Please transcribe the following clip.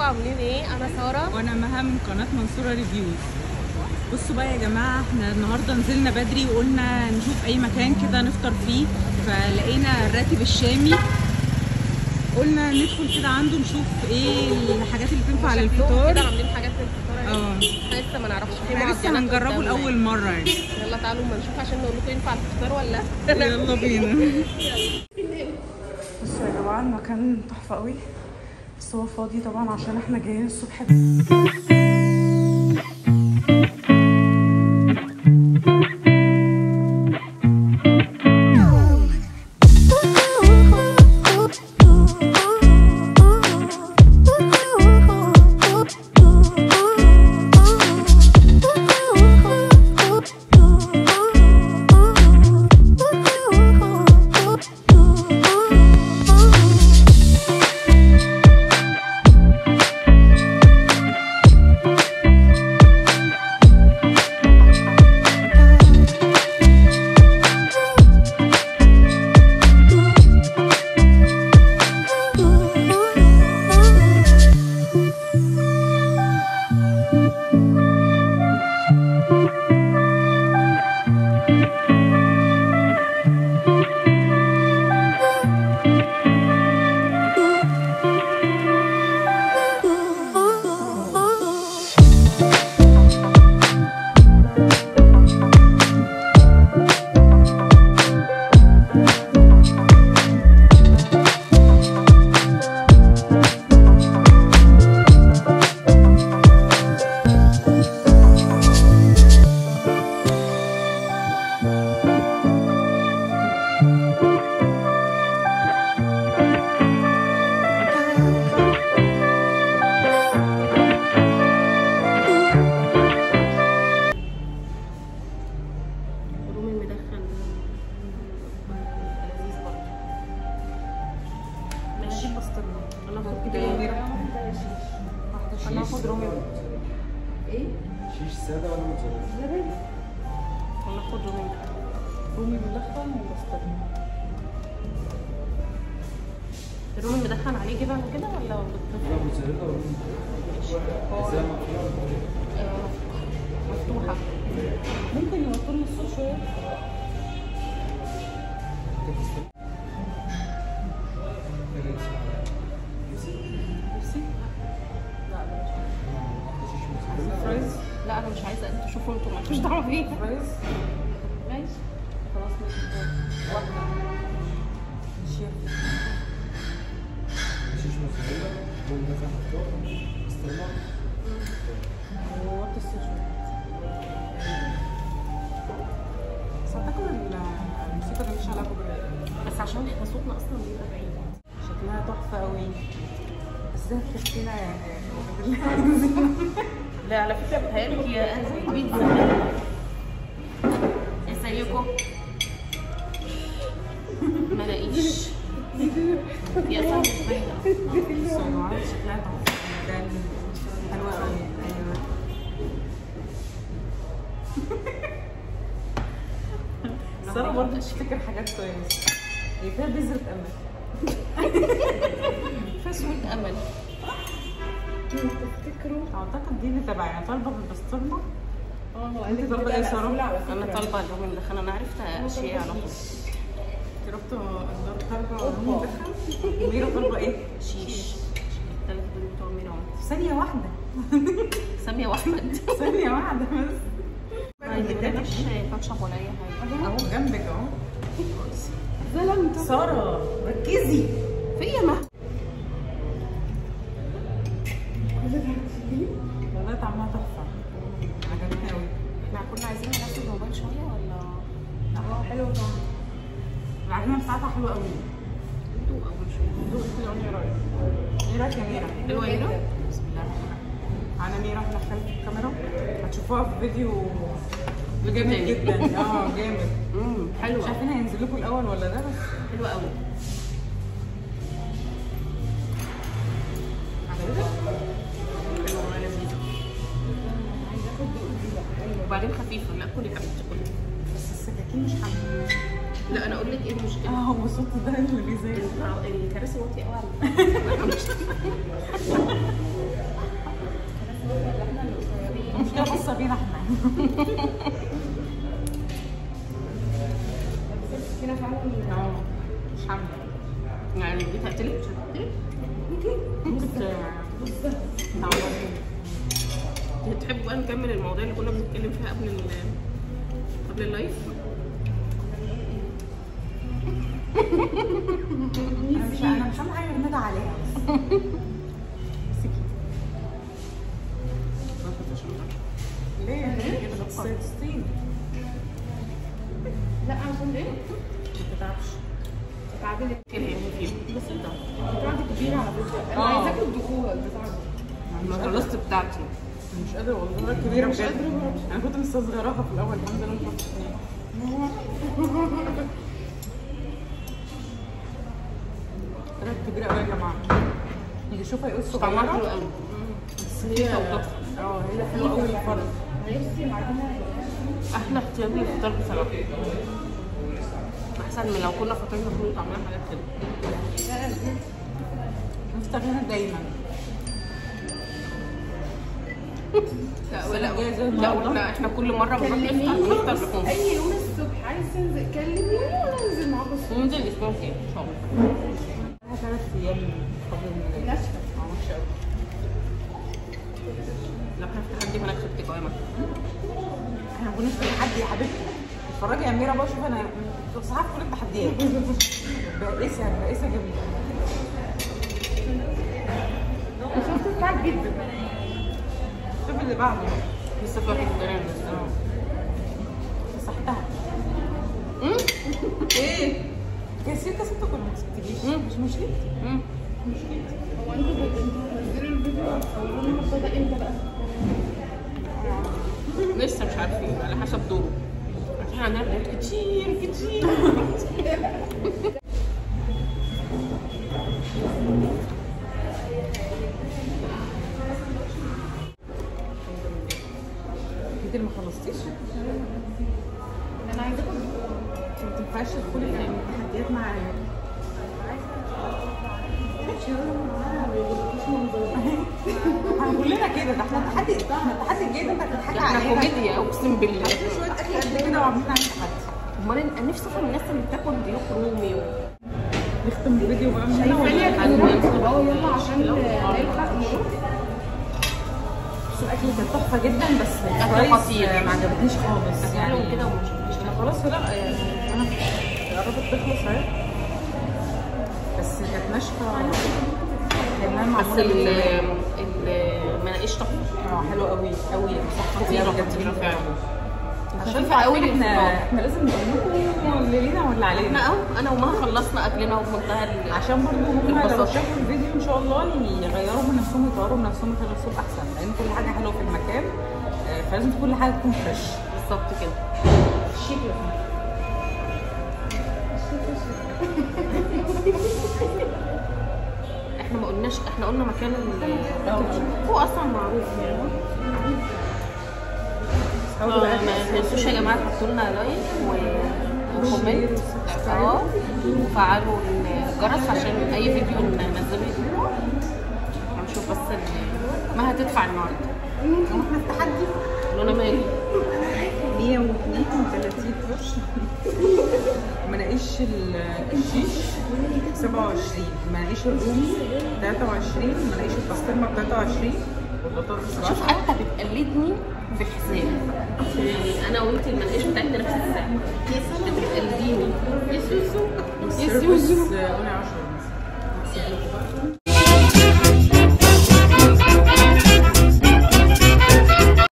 عاملين ايه انا ساره وانا مها من قناه منصوره ريفيوز بصوا بقى يا جماعه احنا النهارده نزلنا بدري وقلنا نشوف اي مكان كده نفطر فيه فلقينا الراتب الشامي قلنا ندخل كده عنده نشوف ايه الحاجات اللي تنفع شكلهم للفطار كده عاملين حاجات للفطار اه احنا لسه ما نعرفش في احنا لسه معجنات هنجربه قدامنا. لاول مره يعني يلا تعالوا اما نشوف عشان نقول لكم ينفع الفطار ولا لا يلا بينا بصوا يا جماعه المكان تحفه قوي بس هو فاضي طبعا عشان احنا جايين الصبح رومي مدخن لذيذ برضه ماشي بسطرمه انا هاخد كده انا هاخد رومي شيش ساده ولا موتزاريلا؟ انا هاخد رومي مدخن رومي مدخن وبسطرمه الرومي مدخن عليه جبن وكده ولا ولا بت- موتزاريلا ولا ازاي مقفول؟ آه، مفتوحه ممكن يوطوا لي الصوت شويه نفسي لا انا مش عايزة. شيش موتزاريلا فرايز لا انا مش عايزه انتوا شوفوا انتوا مالكوش دعوه بيا فرايز ماشي خلاص ماشي واحده شيف شيش موتزاريلا رومي مدخن مفتوح بسطرمه ووطي الصوت شويه بس اعتقد الموسيقى دي مش علاقه بيها بس عشان احنا صوتنا اصلا بيبقى بعيد شكلها تحفه قوي ازاي تحسينا لا على فكره بتهيألك هي زي البيتزا ازيكم ما لاقيش يا صاحبي مش باينه الصناعات شكلها تحفه جدا حلوه قوي ايوه بس انا برضه مش فاكر حاجات كويسه هي فيها بذرة امل فسوة امل اعتقد دي اللي تبعي طالبه بالبسطرمه اه انت طالبه ايه يا ساره؟ انا طالبه الرومي مدخن انا عرفت اشياء على طول جربت طالبه رومي مدخن وميرا طالبه ايه؟ شيش الثلاث دول بتوع مين عمر في ثانيه واحده ساميه واحمد ثانيه واحده بس ما جبتلكش كاتشب ولا اي حاجه اهو جنبك اهو ساره ركزي فيا ما والله طعمها تحفه عجبتني قوي احنا كنا عايزين ننزل الموبايل شويه ولا اه حلو طبعا العجينه بتاعتها حلوه قوي ندوق اول شويه دوق كده قولي ايه رايك ايه رايك يا ميرا حلوه ايه بسم الله الرحمن انا ميرا احنا خلف الكاميرا هتشوفوها في فيديو فيديو جامد تاني. جدا اه جامد امم مش حلوه عارفين هينزل لكم الاول ولا ده بس حلوه قوي عجبتك؟ حلوه والله لذيذه وبعدين خفيفه لا كلي حبيبتي كلي بس السكاكين مش حامله لا انا اقول لك ايه المشكله اه هو صوت ده اللي بيزيد الكراسي واطيه قوي على المشكله خاصه بينا احنا هنا فعلا اه مش حامله يعني جيت هقتلك مش هقتلك ممكن تعورني تحبوا بقى نكمل المواضيع اللي كنا بنتكلم فيها قبل ال قبل اللايف انا مش انا مش عامله حاجه غير ندى عليها سكي ليه؟ ليه كده بتصيصين؟ لا عشان ايه؟ ما تتعبش تعبت كده يعني فيه بسيطة بتاعتي كبيره على فكره انا عايزاك اكل الدخول بتاعتي انا خلصت بتاعتي مش قادرة والله كبيرة مش قادرة أنا كنت مستصغراها في الأول الحمد لله ما كنتش طلعت كبيرة أوي يا جماعة اللي يشوفها يقول طعمها حلو صغيرة قوي بس هي اه هي حلوة أوي الفرد احلى اختيار للفطار بصراحه احسن من لو كنا فطرنا فول وطعمنا حاجات كده مستغنى دايما لا ولا جاية زي لا النهاردة. لا احنا كل مره بنروح نفطر نفطر لحوم اي يوم الصبح عايز تنزل كلمني وانا انزل معاكم الصبح وننزل الاسبوع الجاي ان شاء الله لها ثلاث أيام قبل الميلاد ناشفة. اه وحشة أوي لا احنا في تحدي هناك خدتك قائمه احنا كنا في تحدي يا حبيبتي اتفرجي يا اميره بقى شوف انا كنت صراحه في كل التحديات بائسه بائسه جميله شفت بتاعك جدا شوف اللي بعده لسه في واحد تاني اه مسحتها امم ايه كاسين كاسين كنت ما تكتبيش مش مشكلتي امم هو انتوا بتنزلوا الفيديو او المبتدا امتى بقى؟ لسه مش عارفين على حسب دوره عشان عندنا فيديوهات كتير كتير انت اللي ما خلصتيش انا عايزاكم انت ما تنفعش تدخلي في التحديات معايا كلنا كده ده احنا التحدي احنا التحدي الجاي ده انت هتضحكي احنا علينا كوميديا اقسم بالله في شويه اكل قد كده وعاملين نعمل تحدي امال انا نفسي افهم الناس اللي بتاكل ديوك رومي و... نختم الفيديو بقى من هنا ثانية ولا كده اه يلا عشان نلحق نشوف بس الاكل كان تحفه جدا بس أكل الفرايز خطير. ما عجبتنيش خالص يعني يعني كده ومش مش انا خلاص لا يعني انا قربت تخلص اهي بس كانت ناشفه لانها بس معموله ال باللبن. المناقيش تحفه اه حلوه قوي قوي صح خطيره خطيره فعلا خفيفه قوي احنا احنا لازم نقول لكم اللي لينا واللي علينا احنا اهو انا وما خلصنا اكلنا وبمنتهى ال- عشان برضه هم لو البساطة. شافوا الفيديو ان شاء الله يغيروا من نفسهم يطوروا من نفسهم يخلوا نفسهم احسن لان كل حاجه حلوه في المكان آه، فلازم كل حاجه تكون فريش بالظبط كده احنا ما قلناش احنا قلنا مكان ال- هو اصلا معروف يعني حاولوا بقى ما تنسوش يا جماعه تحطوا لنا لايك و- وكومنت وسبسكرايب. اه وفعلوا الجرس عشان اي فيديو ننزله يجيبه هنشوف بس ال- ما هتدفع النهارده هو احنا في تحدي قولوا انا مالي 132 قرش مناقيش ال- الشيش 27 مناقيش الرومي 23 مناقيش البسطرمه 23 والبطاطس شوف 10 حتى بتقلدني في الحساب يعني انا وانت المناقيش بتاعتنا نفس السعر بتقلديني يا سوسو يا السيرفس سوسو قولي 10 مثلا